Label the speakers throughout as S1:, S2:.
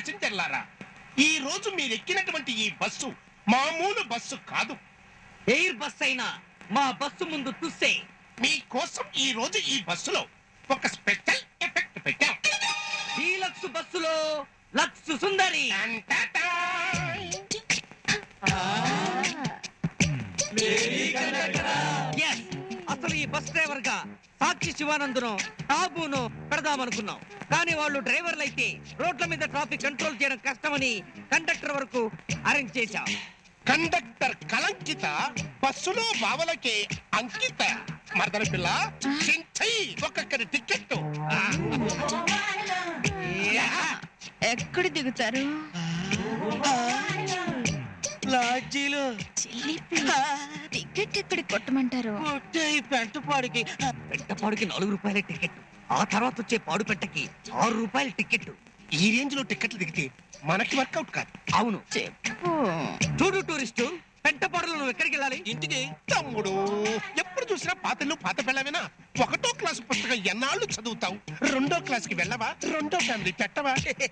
S1: ప్యాసింజర్లారా ఈ రోజు మీరు ఎక్కినటువంటి ఈ బస్సు మామూలు బస్సు కాదు
S2: ఎయిర్ బస్ అయినా మా బస్సు ముందు తుస్సే
S1: మీకోసం ఈ రోజు ఈ బస్సులో ఒక స్పెషల్ ఎఫెక్ట్ పెట్టాం
S2: డీలక్స్ బస్సులో లక్స్ సుందరి
S1: టంటటా!
S2: Yes, అసలు ఈ బస్ డ్రైవర్ గా సాక్షి శివానందును టాబును పెడదామనుకున్నాం కానీ వాళ్ళు డ్రైవర్లు అయితే రోడ్ల మీద ట్రాఫిక్ కంట్రోల్ చేయడం కష్టమని కండక్టర్ వరకు అరేంజ్ చేశాం
S1: కండక్టర్ కలంకిత బస్సులో బావలకే అంకిత మరదల పిల్ల చించై ఒక్కొక్కరి టికెట్
S3: ఎక్కడ దిగుతారు
S2: లాడ్జీలో
S3: చిల్లిపి టికెట్ ఎక్కడ కొట్టమంటారు
S2: పెంటపాడుకి పెంటపాడుకి నాలుగు రూపాయల టికెట్ ఆ తర్వాత వచ్చే పాడు పెట్టకి ఆరు రూపాయల టికెట్
S1: ఈ రేంజ్ లో టికెట్లు దిగితే మనకి వర్కౌట్ కాదు
S2: అవును
S3: చెప్పు
S2: చూడు టూరిస్టు పెంటపాడులో నువ్వు ఎక్కడికి వెళ్ళాలి
S1: ఇంటికి తమ్ముడు ఎప్పుడు చూసినా పాతలు పాత పిల్లవేనా ఒకటో క్లాస్ పుస్తకం ఎన్నాళ్ళు చదువుతావు రెండో క్లాస్ కి వెళ్ళవా రెండో ఫ్యామిలీ పెట్టవా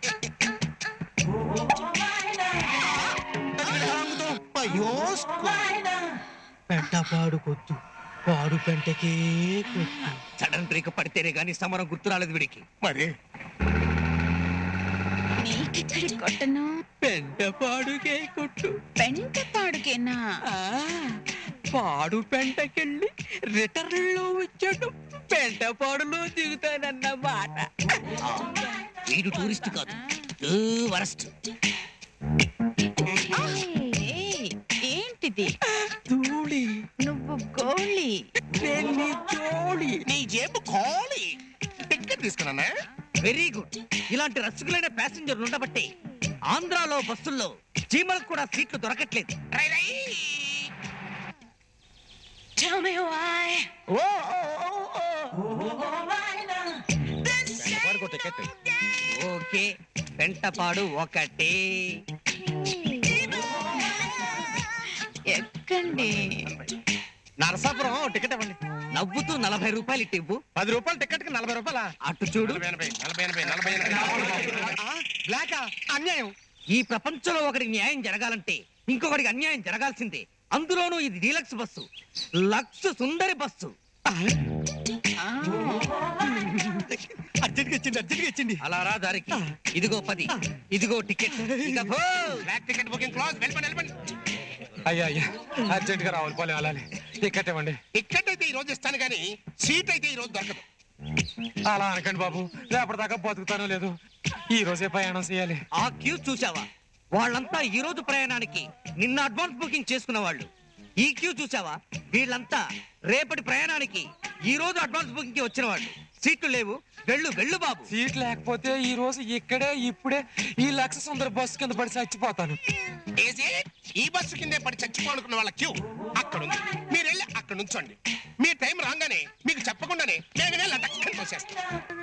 S1: అయ్యో
S2: పెంటపాడు కొట్టు పాడు పెంటకే కొట్టు సడన్ బ్రేక్ పడితేనే గాని సమరం గుర్తు రాలేదు వీడికి
S1: మరి
S3: నీకెక్కడి కొట్టను
S2: పెంటపాడుకే కొట్టు
S3: పెంట పాడుకేనా
S2: ఆ, పాడు పెంటకెళ్ళి రిటర్న్ లో వచ్చాడు పెంటపాడులో దిగుతానన్న మాట వీడు టూరిస్ట్ కాదు వరస్ట్
S3: ఏయ్, ఏంటిది
S2: ధూళి
S3: నువ్వు గోళి
S2: పెళ్లి జోడి
S1: నీ జేబు ఖాళీ టికెట్ తీసుకున్నానా
S2: వెరీ గుడ్ ఇలాంటి రసికులైన ప్యాసింజర్లు ఉండబట్టే ఆంధ్రాలో బస్సుల్లో చీమలకు కూడా సీట్లు దొరకట్లేదు
S1: రై రై.
S2: ఓ, ఓ, ఓ, ఓ. ఓకే పెంటపాడు ఒకటి
S3: ఎక్కండి
S4: నరసాపురం టికెట్ ఇవ్వండి
S2: నవ్వుతూ నలభై రూపాయలు ఇట్టి ఇవ్వు
S4: పది రూపాయలు టికెట్ కి నలభై రూపాయల
S2: అటు చూడు
S1: నలభై ఎనభై నలభై ఎనభై నలభై ఎనభై
S4: బ్లాక్ అన్యాయం
S2: ఈ ప్రపంచంలో ఒకడికి న్యాయం జరగాలంటే ఇంకొకడికి అన్యాయం జరగాల్సిందే అందులోనూ ఇది డీలక్స్ బస్సు లక్స్ సుందరి బస్సు
S3: ఆ,
S4: అర్జెంట్ గా ఇచ్చింది అర్జెంట్ గా ఇచ్చింది
S2: అలా రా దారికి ఇదిగో పది ఇదిగో టికెట్ ఇక పో.
S1: బ్లాక్ టికెట్ బుకింగ్ క్లోజ్ వెళ్ళిపోండి వెళ్ళిపోండి
S4: అయ్యా అయ్యా అర్జెంట్ గా రావాలి పోలే అలానే టికెట్ ఇవ్వండి
S1: టికెట్ అయితే ఈ రోజు ఇస్తాను కానీ సీట్ అయితే ఈ రోజు దొరకదు
S4: అలా అనకండి బాబు రేపటిదాకా బతుకుతానో లేదు ఈ రోజే ప్రయాణం చేయాలి
S2: ఆ క్యూ చూసావా వాళ్ళంతా ఈ రోజు ప్రయాణానికి నిన్న అడ్వాన్స్ బుకింగ్ చేసుకున్న వాళ్ళు ఈ క్యూ చూసావా వీళ్ళంతా రేపటి ప్రయాణానికి ఈ రోజు అడ్వాన్స్ బుకింగ్ కి వచ్చిన వాళ్ళు సీట్లు లేవు వెళ్ళు వెళ్ళు బాబు
S4: సీట్ లేకపోతే ఈ రోజు ఇక్కడే ఇప్పుడే ఈ లక్ష సుందర బస్సు కింద పడి చచ్చిపోతాను
S1: ఏజీ ఈ బస్సు కిందే పడి చచ్చిపోనుకున్న వాళ్ళ క్యూ అక్కడ ఉంది మీరు వెళ్ళి అక్కడ నుంచోండి మీ టైం రాగానే మీకు చెప్పకుండానే నేను వెళ్ళి టక్కని తోసేస్తాను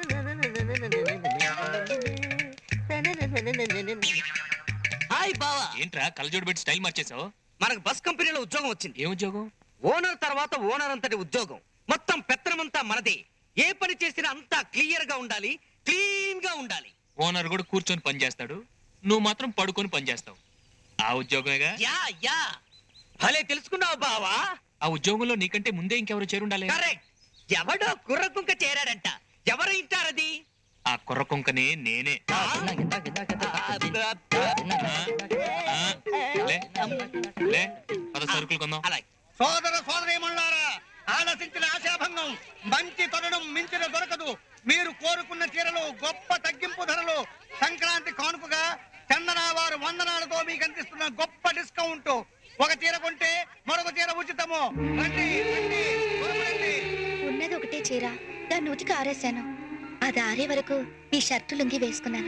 S2: హాయ్ బావా
S5: ఏంట్రా కలజోడు పెట్టి స్టైల్ మార్చేసావు
S2: మనకు బస్ కంపెనీలో ఉద్యోగం వచ్చింది
S5: ఏం ఉద్యోగం
S2: ఓనర్ తర్వాత ఓనర్ అంతటి ఉద్యోగం మొత్తం పెత్తనమంతా మనదే ఏ పని చేసినా అంతా క్లియర్ గా ఉండాలి క్లీన్ గా ఉండాలి
S5: ఓనర్ కూడా కూర్చొని పని చేస్తాడు నువ్వు మాత్రం పడుకొని పని చేస్తావు ఆ ఉద్యోగమేగా
S2: యా యా భలే తెలుసుకున్నావు బావా
S5: ఆ ఉద్యోగంలో నీకంటే ముందే ఇంకెవరు చేరుండాలి
S2: కరెక్ట్ ఎవడో కుర్ర కుంక చేరాడంట ఎవరు ఇంటారది
S5: ఆ కుర్ర కుంకనే నేనే
S2: ఆ?
S5: ఆ, ఆ, లే, లే, పద సరుకులు కొందాం
S2: అలాగే
S6: సోదర సోదరీమణులారా ఆలసించిన ఆశాభంగం మంచి తరుణం మించిన దొరకదు మీరు కోరుకున్న చీరలు గొప్ప తగ్గింపు ధరలు సంక్రాంతి కానుకగా చందన వారు వందనాలతో మీకు అందిస్తున్న గొప్ప డిస్కౌంట్ ఒక చీర కొంటే మరొక చీర ఉచితము రండి రండి త్వరగా రండి.
S7: ఉన్నది ఒకటే చీర దాన్ని ఉతికి ఆరేశాను అది ఆరే వరకు ఈ షర్టు లుంగి వేసుకున్నాను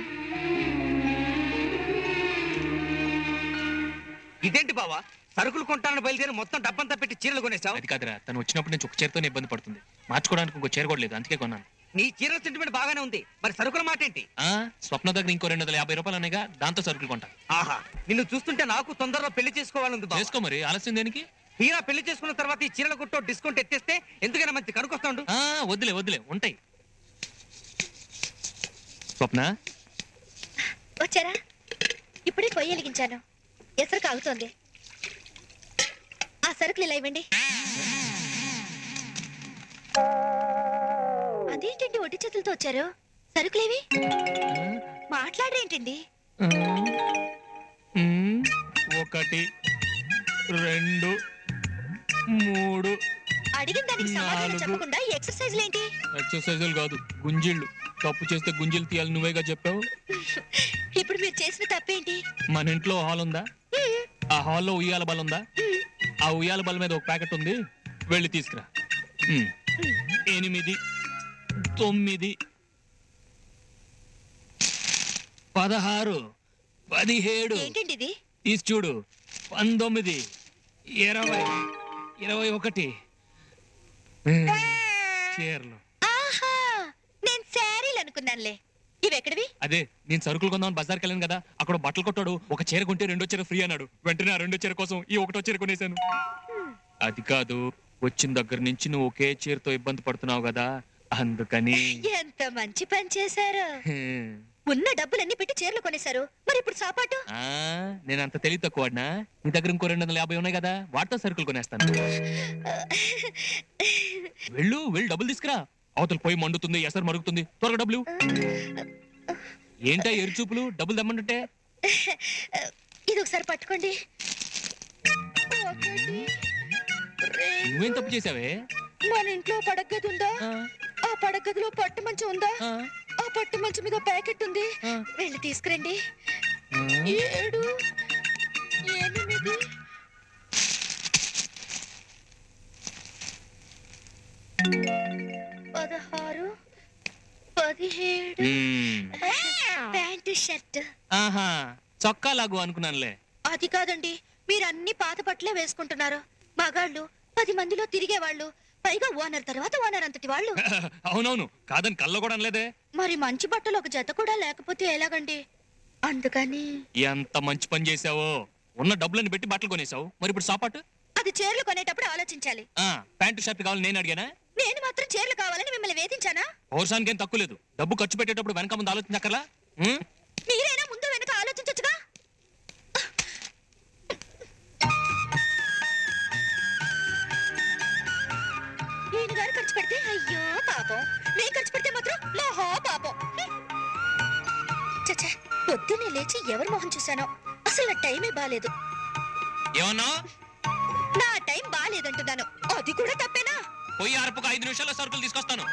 S2: ఇదేంటి బావా సరుకులు కొంటానని బయలుదేరి మొత్తం డబ్బంతా పెట్టి చీరలు కొనేసావు
S5: అది కాదురా తను వచ్చినప్పుడు నుంచి ఒక చీరతోనే ఇబ్బంది పడుతుంది మార్చుకోవడానికి ఇంకో చీర కూడా లేదు అందుకే కొన్నాను
S2: నీ చీరల సెంటిమెంట్ బాగానే ఉంది మరి సరుకుల మాట ఏంటి
S5: ఆ స్వప్న దగ్గర ఇంకో రెండు వందల యాభై రూపాయలు ఉన్నాయిగా దాంతో సరుకులు కొంటా
S2: ఆహా నిన్ను చూస్తుంటే నాకు తొందరలో పెళ్లి చేసుకోవాలంది బావా.
S5: చేసుకో మరి ఆలస్యం దేనికి
S2: తీరా పెళ్లి చేసుకున్న తర్వాత ఈ చీరల కొట్టో డిస్కౌంట్ ఎత్తేస్తే ఎందుకైనా మంచి కనుకొస్తాడు
S5: ఆ వద్దులే వద్దులే ఉంటాయి స్వప్న
S7: వచ్చారా ఇప్పుడే పొయ్యి వెలిగించాను ఎసరు కాగుతోంది ఆ సరుకులు ఇలా ఇవ్వండి అదేంటండి ఒట్టి చేతులతో వచ్చారు సరుకులేవి మాట్లాడరేంటండి
S5: మ్మ్. ఒకటి రెండు మూడు
S7: అడిగిన దానికి సమాధానం
S5: నాలుగు.
S7: చెప్పకుండా ఈ ఎక్సర్సైజ్లు ఏంటి
S5: ఎక్సర్సైజులు కాదు గుంజిళ్ళు తప్పు చేస్తే గుంజిలు తీయాలి నువ్వేగా చెప్పావు
S7: ఇప్పుడు మీరు చేసిన తప్పేంటి
S5: మన ఇంట్లో హాల్ ఉందా ఆ హాల్లో ఉయ్యాల బల్ ఉందా ఆ ఉయ్యాల బల్ మీద ఒక ప్యాకెట్ ఉంది వెళ్ళి తీసుకురా మ్మ్. ఎనిమిది తొమ్మిది పదహారు పదిహేడు
S7: ఏంటండి ఇది
S5: తీసి చూడు పంతొమ్మిది ఇరవై ఇరవై ఒకటి మ్మ్. చీరలు
S7: ఆహా నేను శారీలు అనుకున్నానులే ఇవి ఎక్కడివి
S5: అదే నేను సరుకులు కొందామని బజార్కి వెళ్ళాను కదా అక్కడ బట్టలు కొట్టాడు ఒక చీర కొంటే రెండో చీర ఫ్రీ అన్నాడు వెంటనే ఆ రెండో చీర కోసం ఈ ఒకటో చీర కొనేశాను అది కాదు వచ్చిన దగ్గర నుంచి నువ్వు ఒకే చీరతో ఇబ్బంది పడుతున్నావు కదా అందుకని
S7: ఎంత మంచి పని చేశారు
S5: హ్మ్.
S7: ఉన్న డబ్బులన్నీ పెట్టి చీరలు కొనేశారు మరి ఇప్పుడు సాపాటు
S5: ఆ నేను అంత తెలివి తక్కువడినా నీ దగ్గర ఇంకో రెండు వందల యాభై ఉన్నాయి కదా వాటితో సరుకులు కొనేస్తాను వెళ్ళు వెళ్ళి డబ్బులు తీసుకురా అవతల పోయి మండుతుంది ఎసరు మరుగుతుంది త్వరగా డబ్బులు ఏంటా ఎరుచూపులు డబ్బులు దమ్మంటుంటే
S7: ఇది ఒకసారి పట్టుకోండి ఒకటి, రెండు.
S5: నువ్వేం తప్పు చేసావే
S7: మన ఇంట్లో పడగది ఉందా
S5: ఆ,
S7: ఆ పడగదిలో పట్టు మంచం ఉందా
S5: ఆ,
S7: ఆ పట్టు మంచం మీద ప్యాకెట్ ఉంది
S5: ఆ.
S7: వెళ్ళి తీసుకురండి
S5: ఆ.
S7: ఏడు ఎనిమిది పదహారు పదిహేడు
S5: మ్మ్.
S7: ప్యాంటు షర్ట్
S5: ఆహా చొక్కా లాగు అనుకున్నానులే
S7: అది కాదండి మీరు అన్ని పాత బట్టలే వేసుకుంటున్నారు మగాళ్ళు పది మందిలో తిరిగేవాళ్ళు పైగా ఓనర్ తర్వాత ఓనర్ అంతటి వాళ్ళు
S5: అవునవును కాదని కళ్ళ కూడా అనలేదే
S7: మరి మంచి బట్టలు ఒక జత కూడా లేకపోతే ఎలాగండి అందుకని
S5: ఎంత మంచి పని చేసావో ఉన్న డబ్బులను పెట్టి బట్టలు కొనేసావు మరి ఇప్పుడు సాపాటు
S7: అది చీరలు కొనేటప్పుడు ఆలోచించాలి
S5: ఆ ప్యాంటు షర్ట్ కావాలి నేను అడిగానా
S7: నేను మాత్రం చీరలు కావాలని మిమ్మల్ని వేధించానా
S5: పౌరుషానికి ఏం తక్కువ లేదు డబ్బు ఖర్చు పెట్టేటప్పుడు వెనక ముందు ఆలోచించక్కర్లా ఉం?
S7: మీరైనా ముందు వెనక ఆలోచించచ్చుగా ఈయన గారు ఖర్చు పెడితే అయ్యో పాపం నేను ఖర్చు పెడితే మాత్రం మహా పాపం చచ్చా పొద్దున్నే లేచి ఎవరి మొహం చూశానో అసలు నా టైమే బాలేదు
S5: ఏమన్నా
S7: నా టైం బాలేదంటున్నాను అది కూడా తప్పేనా
S5: పోయి అరపుకు ఐదు నిమిషాల్లో సరుకులు తీసుకొస్తాను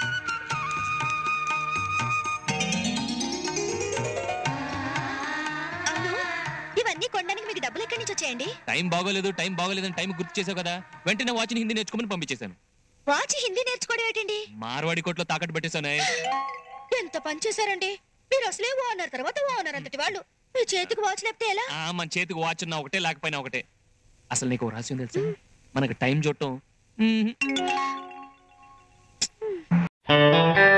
S7: అవును ఇవన్నీ కొనడానికి మీకు డబ్బులు ఎక్కడి నుంచి వచ్చాయండి
S5: టైం బాగోలేదు టైం బాగోలేదని టైం గుర్తు చేసావు కదా వెంటనే వాచ్ని హిందీ నేర్చుకోమని పంపించేశాను
S7: వాచి హిందీ నేర్చుకోవడం ఏంటండి
S5: మార్వాడి కోట్లో తాకట్టు పెట్టేశాను
S7: ఎంత పని చేశారండి మీరు అసలే ఓనర్ తర్వాత ఓనర్ అంతటి వాళ్ళు మీ చేతికి వాచ్ లేకపోతే ఎలా
S5: ఆ మన చేతికి వాచ్ ఉన్నా ఒకటే లేకపోయినా ఒకటే అసలు నీకు ఓ రహస్యం తెలుసా మనకు టైం చూడటం మ్మ్.